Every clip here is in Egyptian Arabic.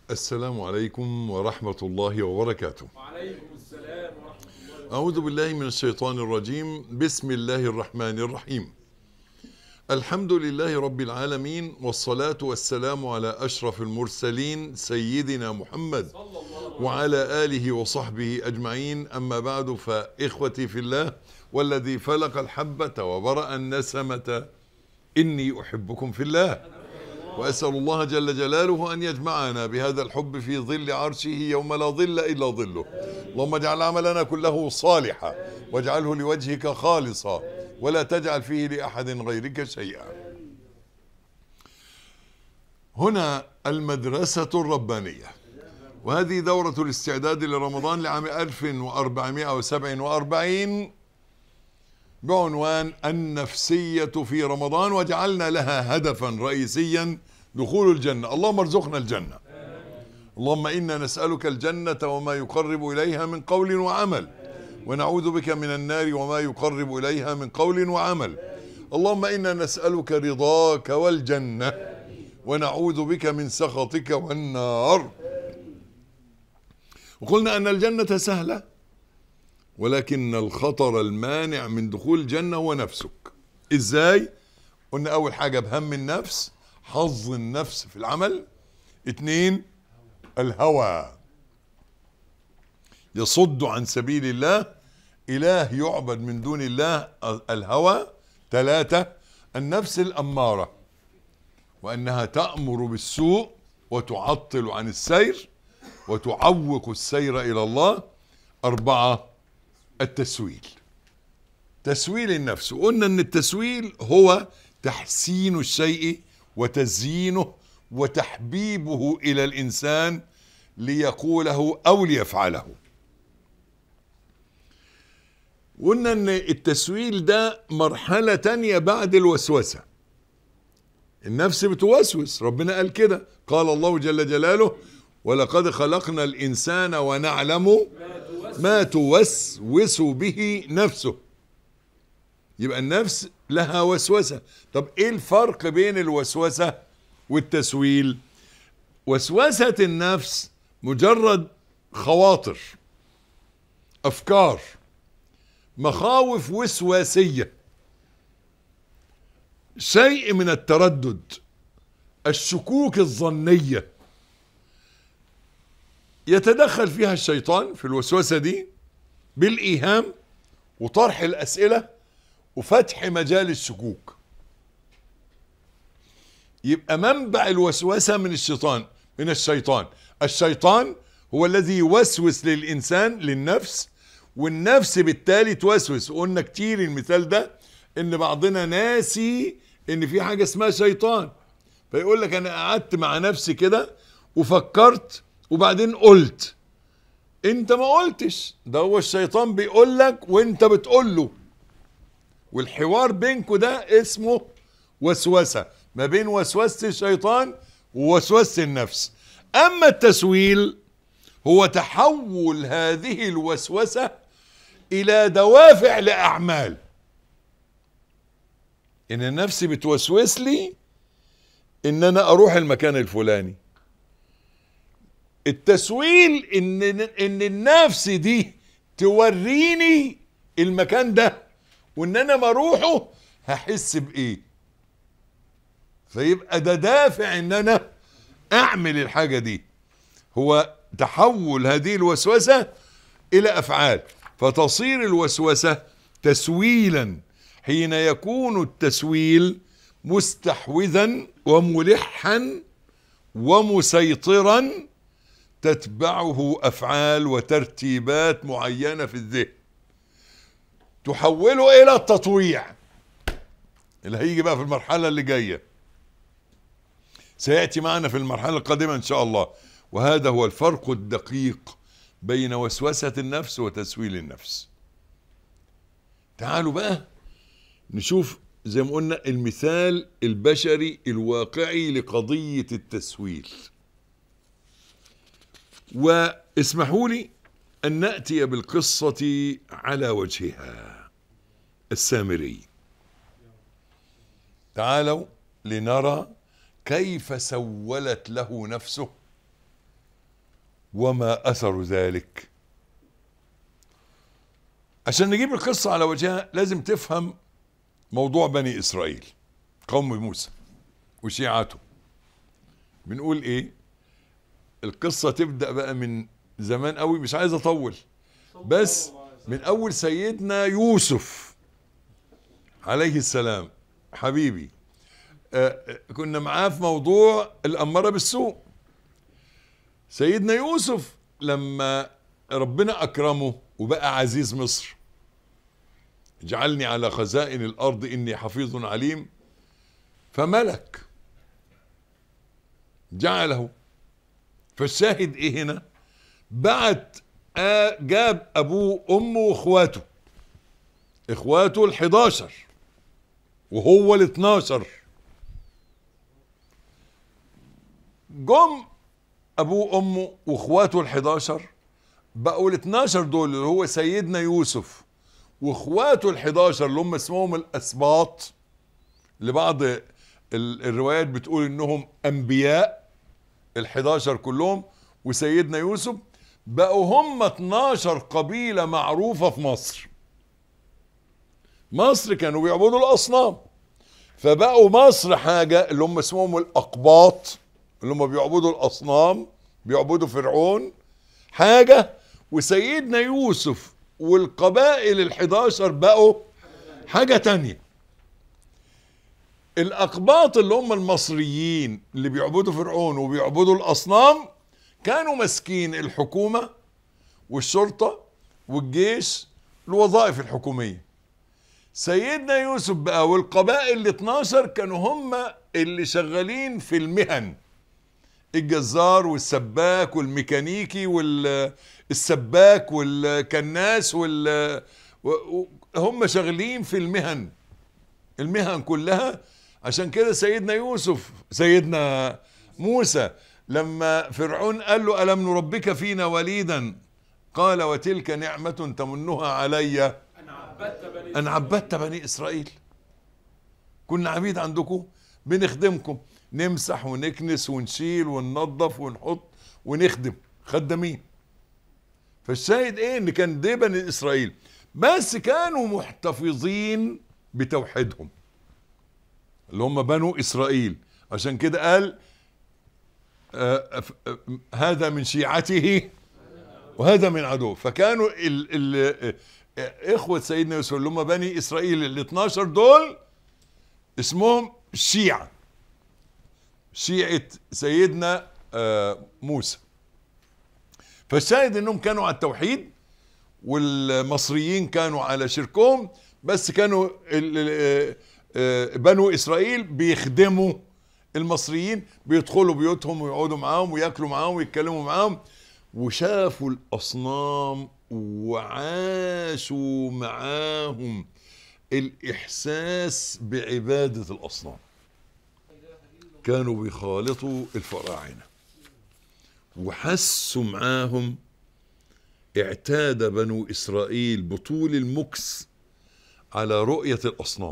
السلام عليكم ورحمة الله وبركاته وعليكم السلام ورحمة الله وبركاته أعوذ بالله من الشيطان الرجيم بسم الله الرحمن الرحيم الحمد لله رب العالمين والصلاة والسلام على أشرف المرسلين سيدنا محمد وعلى آله وصحبه أجمعين أما بعد فإخوتي في الله والذي فلق الحبة وبرأ النسمة إني أحبكم في الله وأسأل الله جل جلاله أن يجمعنا بهذا الحب في ظل عرشه يوم لا ظل إلا ظله اللهم اجعل عملنا كله صالحا واجعله لوجهك خالصا ولا تجعل فيه لأحد غيرك شيئا هنا المدرسة الربانية وهذه دورة الاستعداد لرمضان لعام 1447 بعنوان النفسية في رمضان وجعلنا لها هدفا رئيسيا دخول الجنة اللهم ارزقنا الجنة اللهم إنا نسألك الجنة وما يقرب إليها من قول وعمل ونعوذ بك من النار وما يقرب إليها من قول وعمل اللهم إنا نسألك رضاك والجنة ونعوذ بك من سخطك والنار وقلنا أن الجنة سهلة ولكن الخطر المانع من دخول الجنة هو نفسك ازاي قلنا اول حاجة بهم النفس حظ النفس في العمل اتنين الهوى يصد عن سبيل الله اله يعبد من دون الله الهوى ثلاثة النفس الامارة وانها تأمر بالسوء وتعطل عن السير وتعوق السير الى الله اربعة التسويل تسويل النفس وقلنا ان التسويل هو تحسين الشيء وتزيينه وتحبيبه الى الانسان ليقوله او ليفعله قلنا ان التسويل ده مرحلة تانية بعد الوسوسة النفس بتوسوس ربنا قال كده قال الله جل جلاله ولقد خلقنا الانسان ونعلم ما توسوس به نفسه يبقى النفس لها وسوسة طب ايه الفرق بين الوسوسة والتسويل وسوسة النفس مجرد خواطر افكار مخاوف وسواسية شيء من التردد الشكوك الظنيه يتدخل فيها الشيطان في الوسوسة دي بالإيهام وطرح الأسئلة وفتح مجال الشكوك يبقى منبع الوسوسة من الشيطان من الشيطان الشيطان هو الذي يوسوس للإنسان للنفس والنفس بالتالي توسوس وقلنا كتير المثال ده ان بعضنا ناسي ان في حاجة اسمها شيطان فيقول لك انا قعدت مع نفسي كده وفكرت وبعدين قلت انت ما قلتش ده هو الشيطان بيقول لك وانت بتقول له والحوار بينكوا ده اسمه وسوسة ما بين وسوسة الشيطان ووسوسة النفس اما التسويل هو تحول هذه الوسوسة الى دوافع لاعمال ان النفس بتوسوس لي ان انا اروح المكان الفلاني التسويل ان ان النفس دي توريني المكان ده وان انا ما اروحه هحس بايه فيبقى ده دافع ان انا اعمل الحاجه دي هو تحول هذه الوسوسه الى افعال فتصير الوسوسه تسويلا حين يكون التسويل مستحوذا وملحا ومسيطرا تتبعه افعال وترتيبات معينه في الذهن تحوله الى التطويع اللي هيجي بقى في المرحله اللي جايه سياتي معنا في المرحله القادمه ان شاء الله وهذا هو الفرق الدقيق بين وسوسه النفس وتسويل النفس تعالوا بقى نشوف زي ما قلنا المثال البشري الواقعي لقضيه التسويل واسمحوا لي أن نأتي بالقصة على وجهها السامري تعالوا لنرى كيف سولت له نفسه وما اثر ذلك عشان نجيب القصه على وجهها لازم تفهم موضوع بني اسرائيل قوم موسى وشيعته بنقول ايه القصه تبدا بقى من زمان قوي مش عايز اطول بس من اول سيدنا يوسف عليه السلام حبيبي آه، آه، كنا معاه في موضوع الأمارة بالسوء سيدنا يوسف لما ربنا أكرمه وبقى عزيز مصر اجعلني على خزائن الأرض إني حفيظ عليم فملك جعله فالشاهد إيه هنا بعت آه، جاب أبوه أمه وإخواته إخواته الحداشر وهو ال 12 جم ابوه وامه واخواته ال 11 بقوا ال 12 دول اللي هو سيدنا يوسف واخواته ال 11 اللي هم اسمهم الاسباط لبعض ال- الروايات بتقول انهم انبياء ال 11 كلهم وسيدنا يوسف بقوا هم 12 قبيله معروفه في مصر مصر كانوا بيعبدوا الاصنام فبقوا مصر حاجه اللي هم اسمهم الاقباط اللي هم بيعبدوا الاصنام بيعبدوا فرعون حاجه وسيدنا يوسف والقبائل ال11 بقوا حاجه تانية الاقباط اللي هم المصريين اللي بيعبدوا فرعون وبيعبدوا الاصنام كانوا ماسكين الحكومه والشرطه والجيش الوظائف الحكوميه سيدنا يوسف بقى والقبائل ال 12 كانوا هم اللي شغالين في المهن الجزار والسباك والميكانيكي والسباك والكناس وال و- و- هم شغالين في المهن المهن كلها عشان كده سيدنا يوسف سيدنا موسى لما فرعون قال له ألم نربك فينا وليدا قال وتلك نعمة تمنها عليّ أنا عبدت بني أن عبدت بني إسرائيل كنا عبيد عندكم بنخدمكم نمسح ونكنس ونشيل وننظف ونحط ونخدم خدامين فالشاهد ايه ان كان ده بني اسرائيل بس كانوا محتفظين بتوحيدهم اللي هم بنو اسرائيل عشان كده قال آه، ف- آه، هذا من شيعته وهذا من عدو فكانوا ال ال اخوه سيدنا يوسف اللي هم بني اسرائيل ال 12 دول اسمهم شيعه شيعه سيدنا آه، موسى فالشاهد انهم كانوا على التوحيد والمصريين كانوا على شركهم بس كانوا ال- ال- آه، بنو اسرائيل بيخدموا المصريين بيدخلوا بيوتهم ويقعدوا معاهم وياكلوا معاهم ويتكلموا معاهم وشافوا الاصنام وعاشوا معاهم الاحساس بعباده الاصنام كانوا بيخالطوا الفراعنه وحسوا معاهم اعتاد بنو اسرائيل بطول المكس على رؤيه الاصنام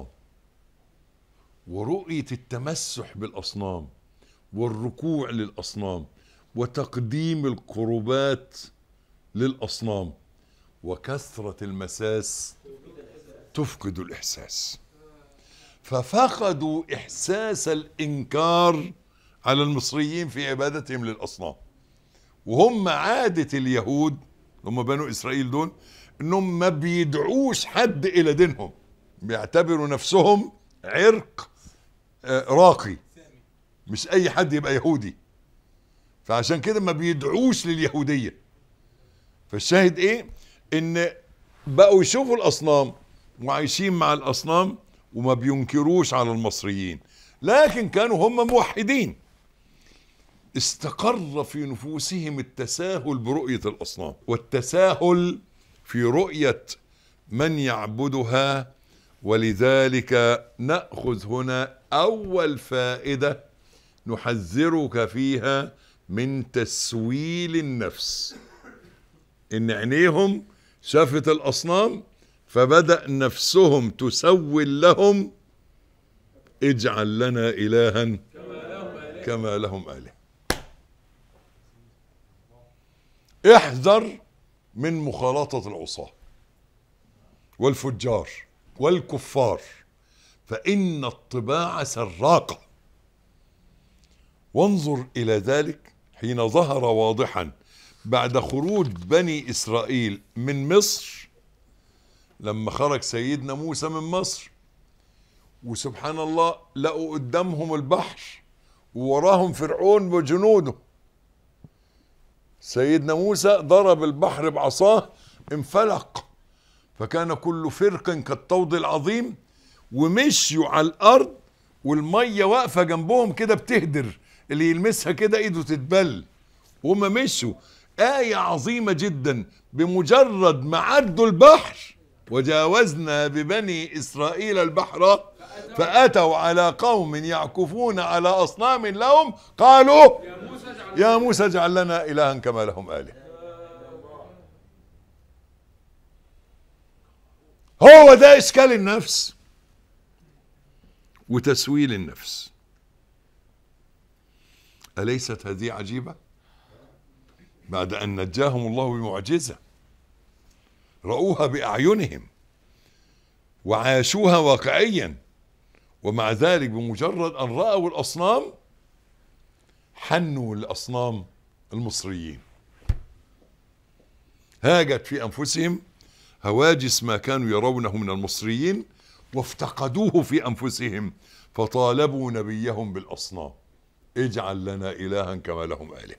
ورؤيه التمسح بالاصنام والركوع للاصنام وتقديم القربات للاصنام وكثره المساس تفقد الاحساس ففقدوا احساس الانكار على المصريين في عبادتهم للاصنام وهم عاده اليهود هم بنو اسرائيل دول انهم ما بيدعوش حد الى دينهم بيعتبروا نفسهم عرق آه، راقي مش اي حد يبقى يهودي فعشان كده ما بيدعوش لليهوديه فالشاهد ايه ان بقوا يشوفوا الاصنام وعايشين مع الاصنام وما بينكروش على المصريين لكن كانوا هم موحدين استقر في نفوسهم التساهل برؤيه الاصنام والتساهل في رؤيه من يعبدها ولذلك ناخذ هنا اول فائده نحذرك فيها من تسويل النفس ان عينيهم شافت الاصنام فبدا نفسهم تسول لهم اجعل لنا الها كما لهم اله احذر من مخالطة العصاة والفجار والكفار فإن الطباع سراقة وانظر إلى ذلك حين ظهر واضحا بعد خروج بني إسرائيل من مصر لما خرج سيدنا موسى من مصر وسبحان الله لقوا قدامهم البحر ووراهم فرعون وجنوده سيدنا موسى ضرب البحر بعصاه انفلق فكان كل فرق كالطود العظيم ومشيوا على الارض والميه واقفه جنبهم كده بتهدر اللي يلمسها كده ايده تتبل وهم مشوا آية عظيمة جدا بمجرد ما عدوا البحر وجاوزنا ببني إسرائيل البحر فأتوا على قوم يعكفون على أصنام لهم قالوا يا موسى اجعل يا موسى اجعل لنا إلها كما لهم آله هو ده إشكال النفس وتسويل النفس أليست هذه عجيبة بعد أن نجاهم الله بمعجزة رأوها بأعينهم وعاشوها واقعيا ومع ذلك بمجرد أن رأوا الأصنام حنوا الأصنام المصريين هاجت في أنفسهم هواجس ما كانوا يرونه من المصريين وافتقدوه في أنفسهم فطالبوا نبيهم بالأصنام اجعل لنا إلها كما لهم آله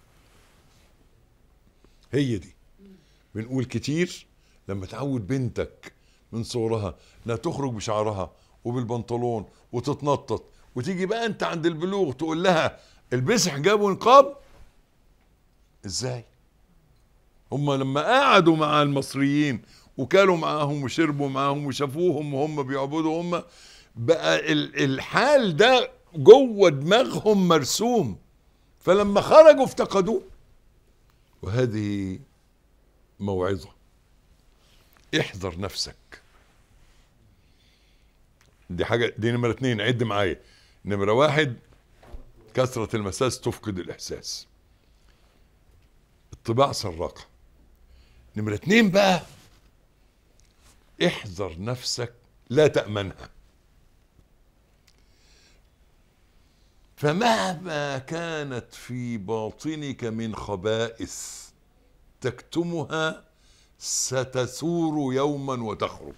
هي دي بنقول كتير لما تعود بنتك من صغرها لا تخرج بشعرها وبالبنطلون وتتنطط وتيجي بقى انت عند البلوغ تقول لها البسي حجاب ونقاب ازاي هم لما قعدوا مع المصريين وكلوا معاهم وشربوا معاهم وشافوهم وهم بيعبدوا هم بقى ال- الحال ده جوه دماغهم مرسوم فلما خرجوا افتقدوه وهذه موعظة احذر نفسك دي حاجة دي نمرة اتنين عد معايا نمرة واحد كثرة المساس تفقد الإحساس الطباع سراقة نمرة اتنين بقى احذر نفسك لا تأمنها فمهما كانت في باطنك من خبائث تكتمها ستثور يوما وتخرج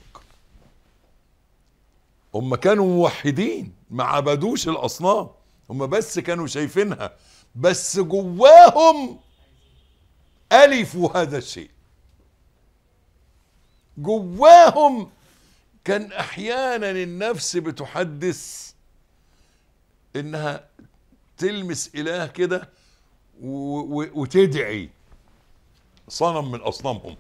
هم كانوا موحدين ما عبدوش الاصنام هم بس كانوا شايفينها بس جواهم الفوا هذا الشيء جواهم كان احيانا النفس بتحدث انها تلمس اله كده و- و- وتدعي صنم من اصنامهم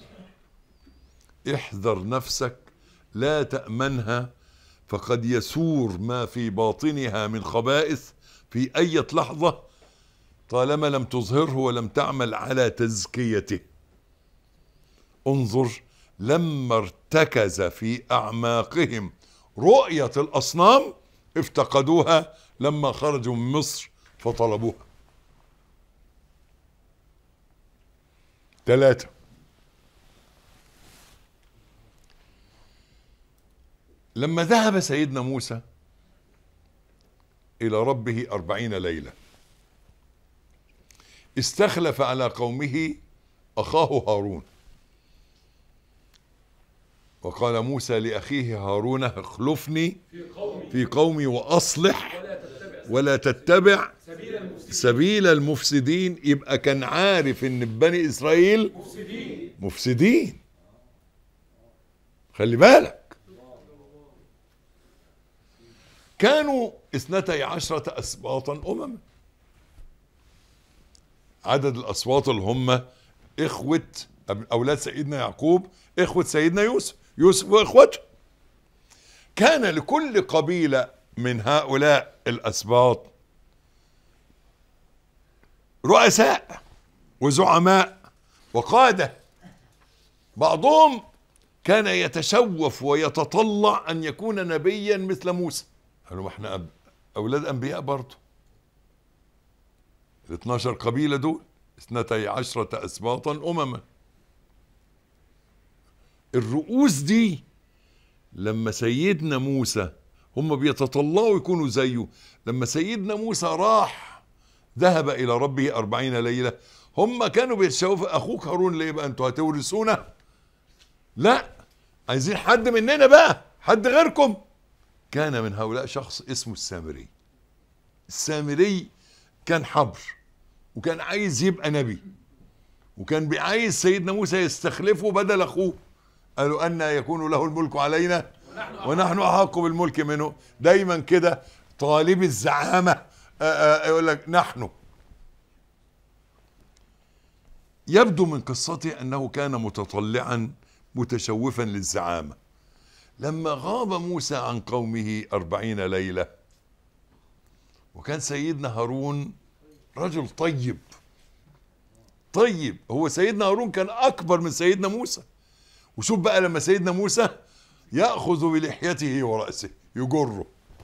احذر نفسك لا تامنها فقد يسور ما في باطنها من خبائث في اي لحظه طالما لم تظهره ولم تعمل على تزكيته انظر لما ارتكز في اعماقهم رؤيه الاصنام افتقدوها لما خرجوا من مصر فطلبوها ثلاثة لما ذهب سيدنا موسى إلى ربه أربعين ليلة استخلف على قومه أخاه هارون وقال موسى لأخيه هارون اخلفني في قومي في قومي وأصلح ولا تتبع ولا تتبع سبيل المفسدين سبيل المفسدين يبقى كان عارف ان بني اسرائيل مفسدين مفسدين خلي بالك كانوا اثنتي عشرة أسباطا أمما عدد الأصوات اللي هم إخوة أولاد سيدنا يعقوب إخوة سيدنا يوسف يوسف وإخوته كان لكل قبيلة من هؤلاء الأسباط رؤساء وزعماء وقادة بعضهم كان يتشوف ويتطلع أن يكون نبيا مثل موسى قالوا ما احنا أب- أولاد أنبياء برضه ال 12 قبيلة دول اثنتي عشرة أسباطا أمما الرؤوس دي لما سيدنا موسى هم بيتطلعوا يكونوا زيه لما سيدنا موسى راح ذهب إلى ربه أربعين ليلة هم كانوا بيتشوفوا أخوك هارون ليه بقى أنتوا هتورثونا لا عايزين حد مننا بقى حد غيركم كان من هؤلاء شخص اسمه السامري السامري كان حبر وكان عايز يبقى نبي وكان عايز سيدنا موسى يستخلفه بدل اخوه قالوا ان يكون له الملك علينا ونحن احق بالملك منه دايما كده طالب الزعامه آه، آه، يقول لك نحن يبدو من قصته انه كان متطلعا متشوفا للزعامه لما غاب موسى عن قومه أربعين ليلة وكان سيدنا هارون رجل طيب طيب هو سيدنا هارون كان أكبر من سيدنا موسى وشوف بقى لما سيدنا موسى يأخذ بلحيته ورأسه يجره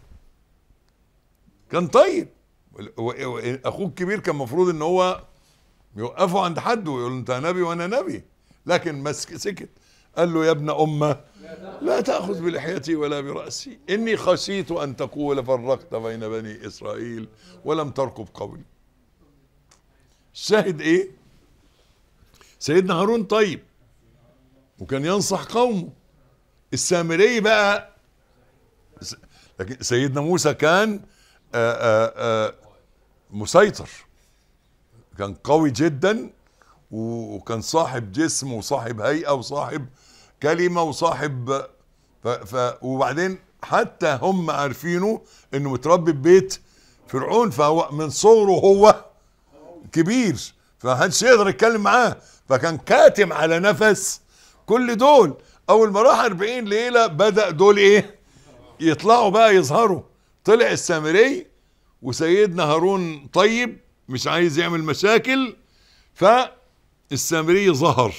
كان طيب و- و- أخوه الكبير كان المفروض إن هو يوقفه عند حد ويقول له أنت نبي وأنا نبي لكن مسك سكت قال له يا ابن أمه لا تأخذ بلحيتي ولا برأسي إني خشيت أن تقول فرقت بين بني إسرائيل ولم ترقب قولي الشاهد إيه سيدنا هارون طيب وكان ينصح قومه السامري بقى س- لكن سيدنا موسى كان آآ آآ مسيطر كان قوي جدا و- وكان صاحب جسم وصاحب هيئة وصاحب كلمة وصاحب ف ف وبعدين حتى هم عارفينه انه متربي في بيت فرعون فهو من صغره هو كبير فمحدش يقدر يتكلم معاه فكان كاتم على نفس كل دول اول ما راح 40 ليله بدا دول ايه يطلعوا بقى يظهروا طلع السامري وسيدنا هارون طيب مش عايز يعمل مشاكل فالسامري ظهر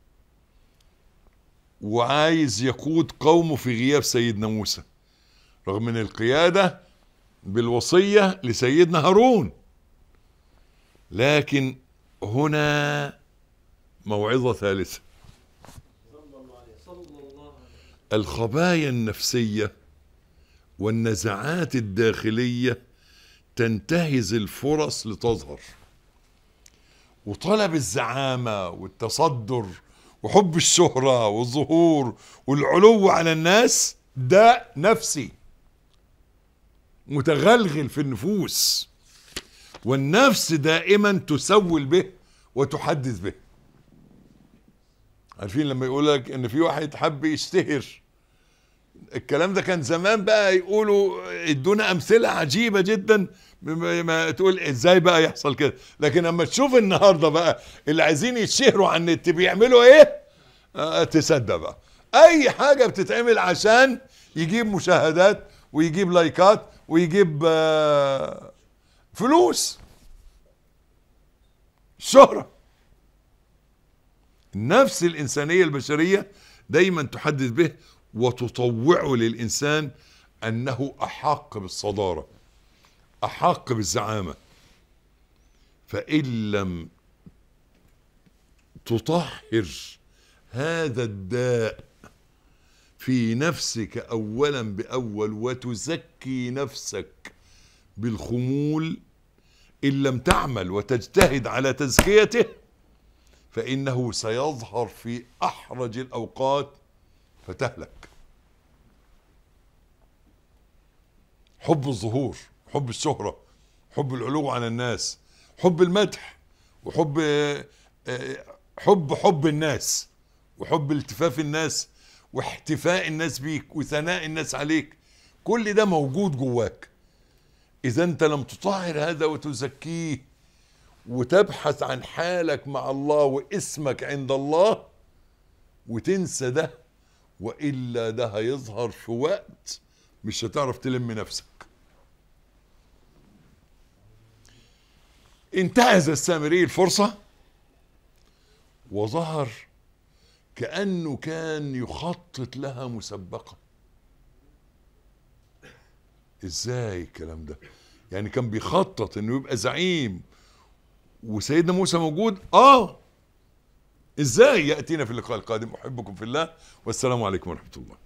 وعايز يقود قومه في غياب سيدنا موسى رغم من القيادة بالوصية لسيدنا هارون لكن هنا موعظة ثالثة صلى الله عليه صلى الله عليه الخبايا النفسية والنزعات الداخلية تنتهز الفرص لتظهر وطلب الزعامة والتصدر وحب الشهرة والظهور والعلو على الناس ده نفسي متغلغل في النفوس والنفس دائما تسول به وتحدث به عارفين لما يقول لك ان في واحد حب يشتهر الكلام ده كان زمان بقى يقولوا ادونا امثله عجيبه جدا ما ما تقول ازاي بقى يحصل كده لكن لما تشوف النهارده بقى اللي عايزين يتشهروا على النت بيعملوا ايه آه تصدق بقى اي حاجه بتتعمل عشان يجيب مشاهدات ويجيب لايكات ويجيب آه فلوس شهره النفس الإنسانية البشرية دايما تحدث به وتطوعه للإنسان أنه أحق بالصدارة أحق بالزعامة فإن لم تطهر هذا الداء في نفسك أولا بأول وتزكي نفسك بالخمول إن لم تعمل وتجتهد على تزكيته فإنه سيظهر في أحرج الأوقات فتهلك حب الظهور حب الشهرة حب العلو على الناس حب المدح وحب آه، آه، حب حب الناس وحب التفاف الناس واحتفاء الناس بيك وثناء الناس عليك كل ده موجود جواك إذا أنت لم تطهر هذا وتزكيه وتبحث عن حالك مع الله واسمك عند الله وتنسى ده والا ده هيظهر في وقت مش هتعرف تلم نفسك انتهز السامري الفرصه وظهر كانه كان يخطط لها مسبقا ازاي الكلام ده يعني كان بيخطط انه يبقى زعيم وسيدنا موسى موجود اه ازاي ياتينا في اللقاء القادم احبكم في الله والسلام عليكم ورحمه الله